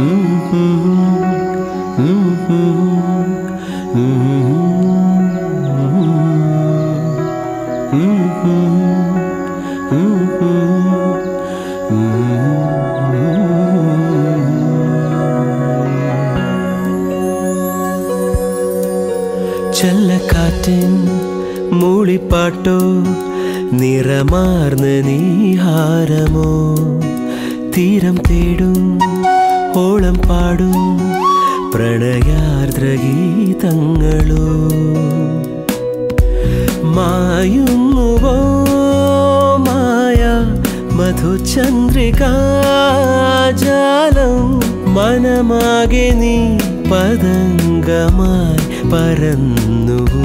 ചല്ലക്കാറ്റിൻ മൂളിപ്പാട്ടോ നിറമാർന്ന നീഹാരമോ തീരം തേടും ഓളം പാടും പ്രണയാർദ്രഗീതങ്ങളോ മായുന്നുവോ മായ മധുചന്ദ്രികാജാലം മനമാകെ നീ പതംഗമായി പരന്നുവോ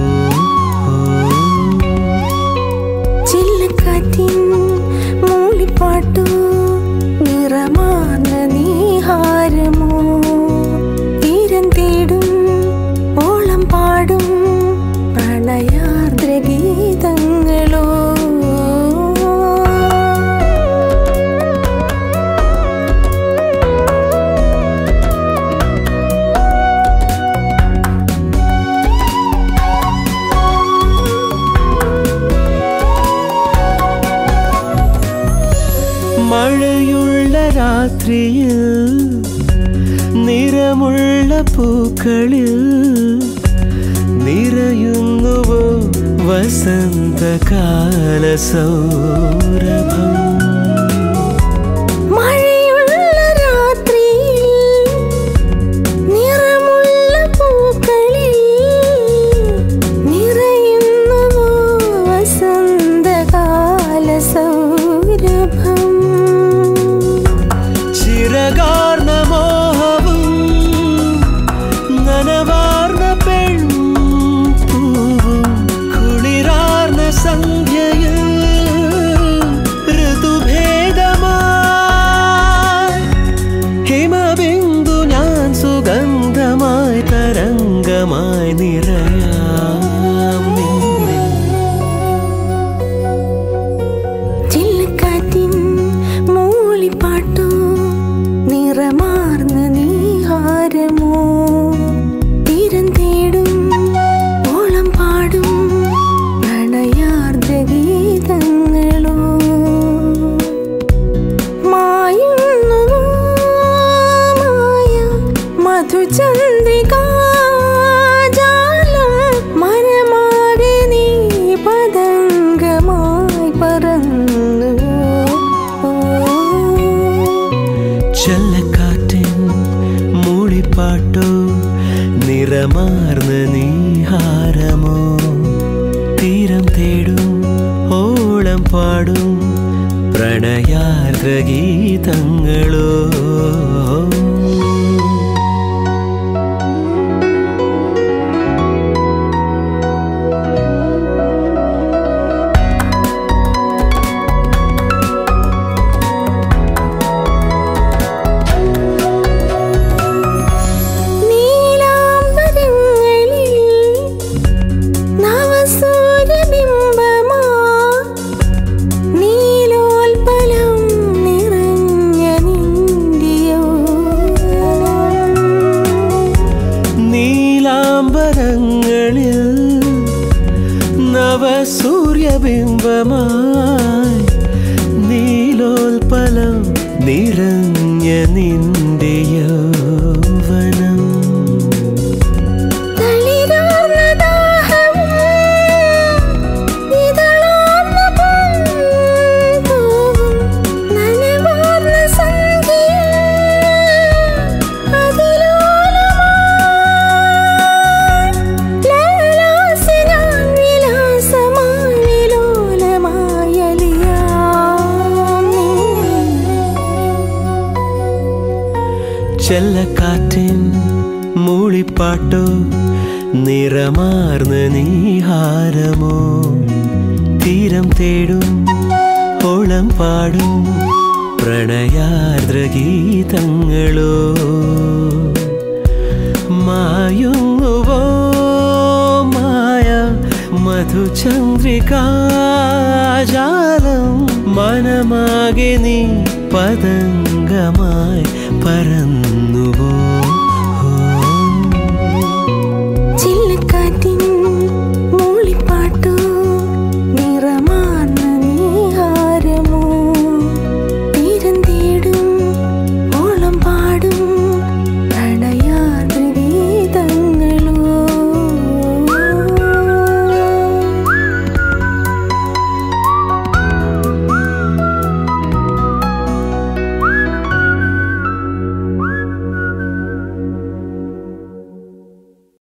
ചില്ലക്കാറ്റിൻ മൂളിപ്പാട്ടു നിറമാർന്ന നീഹാരമോ തീരം തേടും ഓളം പാടും പ്രണയാർദ്ര ഗീതങ്ങളോ മഴയുള്ള രാത്രിയിൽ നിറമുള്ള പൂക്കളിൽ നിറയുന്നുവോ വസന്തകാല സൗരഭം മഴയുള്ള രാത്രിയിൽ നിറമുള്ള പൂക്കളിൽ നിറയുന്നുവോ വസന്തകാല സൗരഭം ചിറകാർന്ന മോഹവും നനവാർന്ന പെൺപൂവും കുളിരാർന്ന സന്ധ്യയിൽ ഋതുഭേദമായി ഹിമബിന്ദു ഞാൻ സുഗന്ധമായി തരംഗമായി നിറയാം നിന്നിൽ ചില്ലക്കാറ്റിൻ മൂളിപ്പാട്ടു നിറമാർന്ന നീഹാരമോ തീരം തേടും ഓളം പാടും പ്രണയാർദ്ര ഗീതങ്ങളോ മായുന്നുവോ മായ മധുചന്ദ്രികാജാലം മനമാകെ നീ പതംഗമായി പറന്നു ചല്ലക്കാറ്റിൻ മൂളിപ്പാട്ടോ നിറമാർന്ന നീഹാരമോ തീരം തേടും ഓളം പാടും പ്രണയാർദ്ര ഗീതങ്ങളോ നീലാംബരങ്ങളിൽ നവസൂര്യബിംബമാ നീലോൽപലം നിറഞ്ഞ നിന്റെയോ നീലാംബരങ്ങളിൽ നവസൂര്യബിംബമായി നീലോൽപലം നിറഞ്ഞ നിന്റെ യൗവനം തളിരാർന്ന ദാഹവും ഇതളാർന്ന പൂവും നനവാർന്ന സന്ധ്യയിൽ അതിലോലമായി ലയലാസിനാൻ വിലാസമായി വിലോലമായലിയാം നിന്നെ. ചെല്ലക്കാറ്റിൻ മൂളിപ്പാട്ടോ നിറമാർന്ന നീഹാരമോ തീരം തേടും ഓളം പാടും പ്രണയാർദ്ര ഗീതങ്ങളോ മായുന്നുവോ മായ മധുചന്ദ്രികാജാലം മനമാകെ നീ പതംഗമായി പരന്നു